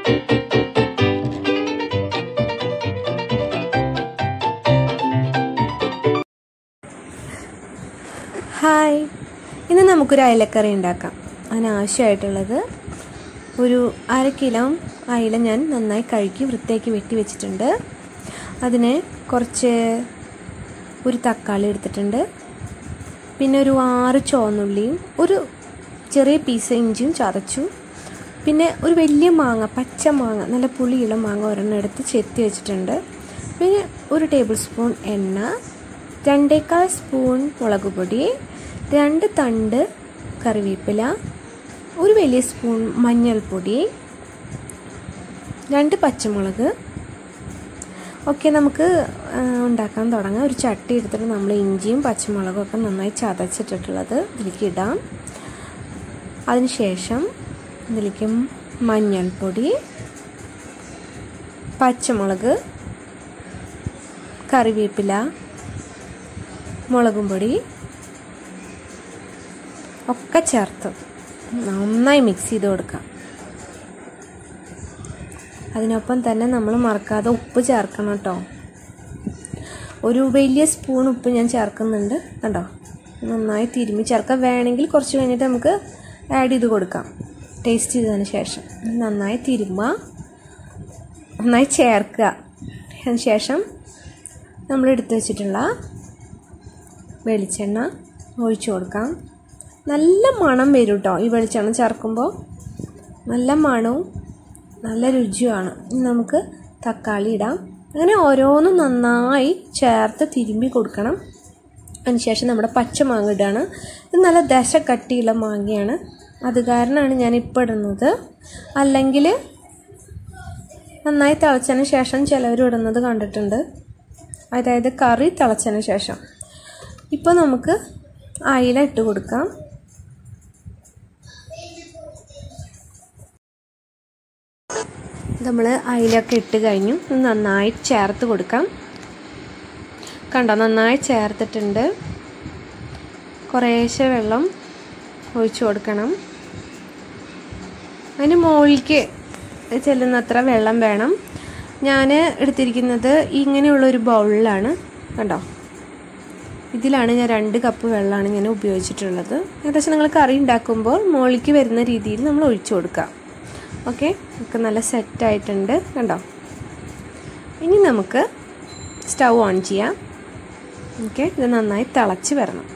hi ഇന്ന് നമുക്കൊരു അയലക്കറി ഉണ്ടാക്കാം അതിനാവശ്യമായിട്ടുള്ളത് ഒരു അര കിലോ അയില ഞാൻ നന്നായി കഴുകി വൃത്തിയാക്കി വെട്ടി വെച്ചിട്ടുണ്ട് അതിന് കുറച്ച് ഒരു തക്കാളി എടുത്തിട്ടുണ്ട് പിന്നെ ഒരു ആറ് ചുവന്നുള്ളിയും ഒരു ചെറിയ പീസ് ഇഞ്ചിയും ചതച്ചു പിന്നെ ഒരു വലിയ മാങ്ങ പച്ച മാങ്ങ നല്ല പുളിയുള്ള മാങ്ങ ഒരെണ്ണം എടുത്ത് ചെത്തി വെച്ചിട്ടുണ്ട് പിന്നെ ഒരു ടേബിൾ സ്പൂൺ എണ്ണ രണ്ടേക്കാൽ സ്പൂൺ മുളക് പൊടി രണ്ട് തണ്ട് കറിവേപ്പില ഒരു വലിയ സ്പൂൺ മഞ്ഞൾപ്പൊടി രണ്ട് പച്ചമുളക് ഓക്കെ നമുക്ക് ആ, ഉണ്ടാക്കാൻ തുടങ്ങാം ഒരു ചട്ടി എടുത്തിട്ട് നമ്മൾ ഇഞ്ചിയും പച്ചമുളകും ഒക്കെ നന്നായി ചതച്ചിട്ടിട്ടുള്ളത് ഇതിലേക്ക് ഇടാം അതിനുശേഷം ഇതിലേക്ക് മഞ്ഞൾപ്പൊടി പച്ചമുളക് കറിവേപ്പില മുളകും പൊടി ഒക്കെ ചേർത്ത് നന്നായി മിക്സ് ചെയ്ത് കൊടുക്കാം അതിനൊപ്പം തന്നെ നമ്മൾ മറക്കാതെ ഉപ്പ് ചേർക്കണം കേട്ടോ ഒരു വലിയ സ്പൂൺ ഉപ്പ് ഞാൻ ചേർക്കുന്നുണ്ട് കണ്ടോ നന്നായി തിരുമ്മി ചേർക്കാം വേണമെങ്കിൽ കുറച്ച് കഴിഞ്ഞിട്ട് നമുക്ക് ആഡ് ചെയ്ത് കൊടുക്കാം ടേസ്റ്റ് ചെയ്തതിന് ശേഷം നന്നായി തിരുമ്മുക നന്നായി ചേർക്കുക അതിന് ശേഷം നമ്മൾ എടുത്തു വെച്ചിട്ടുള്ള വെളിച്ചെണ്ണ ഒഴിച്ചു കൊടുക്കാം നല്ല മണം വരും കേട്ടോ ഈ വെളിച്ചെണ്ണ ചേർക്കുമ്പോൾ നല്ല മണവും നല്ല രുചിയുമാണ് ഇനി നമുക്ക് തക്കാളി ഇടാം അങ്ങനെ ഓരോന്നും നന്നായി ചേർത്ത് തിരുമ്പി കൊടുക്കണം അതിനുശേഷം നമ്മുടെ പച്ച മാങ്ങ ഇടുകയാണ് ഇത് നല്ല ദശ കട്ടിയുള്ള മാങ്ങയാണ് അത് കാരണമാണ് ഞാൻ ഇപ്പോൾ ഇടുന്നത് അല്ലെങ്കിൽ നന്നായി തിളച്ചതിന് ശേഷം ചിലവർ ഇടുന്നത് കണ്ടിട്ടുണ്ട് അതായത് കറി തിളച്ചതിന് ശേഷം ഇപ്പോൾ നമുക്ക് അയില ഇട്ട് കൊടുക്കാം നമ്മൾ അയിലൊക്കെ ഇട്ട് കഴിഞ്ഞു ഇത് നന്നായി ചേർത്ത് കൊടുക്കാം കണ്ടോ നന്നായി ചേർത്തിട്ടുണ്ട് കുറേശ്ശെ വെള്ളം ഒഴിച്ചു കൊടുക്കണം അതിന് മുകളിലേക്ക് ചെല്ലുന്നത്ര വെള്ളം വേണം ഞാൻ എടുത്തിരിക്കുന്നത് ഇങ്ങനെയുള്ളൊരു ബൗളിലാണ് കണ്ടോ ഇതിലാണ് ഞാൻ രണ്ട് കപ്പ് വെള്ളമാണ് ഞാൻ ഉപയോഗിച്ചിട്ടുള്ളത് ഏകദേശം നിങ്ങൾ കറി ഉണ്ടാക്കുമ്പോൾ മുകളിലേക്ക് വരുന്ന രീതിയിൽ നമ്മൾ ഒഴിച്ചു കൊടുക്കാം ഓക്കെ ഒക്കെ നല്ല സെറ്റായിട്ടുണ്ട് കണ്ടോ ഇനി നമുക്ക് സ്റ്റൗ ഓൺ ചെയ്യാം ഓക്കെ ഇത് നന്നായി തിളച്ച് വരണം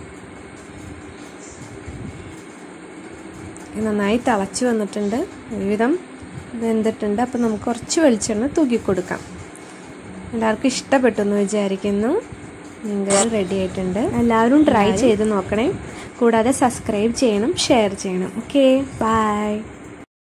ഇത് നന്നായി തിളച്ച് വന്നിട്ടുണ്ട് ഒരുവിധം വെന്തിട്ടുണ്ട് അപ്പോൾ നമുക്ക് കുറച്ച് വെളിച്ചെണ്ണ തൂക്കി കൊടുക്കാം എല്ലാവർക്കും ഇഷ്ടപ്പെട്ടു എന്ന് വിചാരിക്കുന്നു നിങ്ങൾ റെഡി ആയിട്ടുണ്ട് എല്ലാവരും ട്രൈ ചെയ്ത് നോക്കണേ കൂടാതെ സബ്സ്ക്രൈബ് ചെയ്യണം ഷെയർ ചെയ്യണം ഓക്കെ ബൈ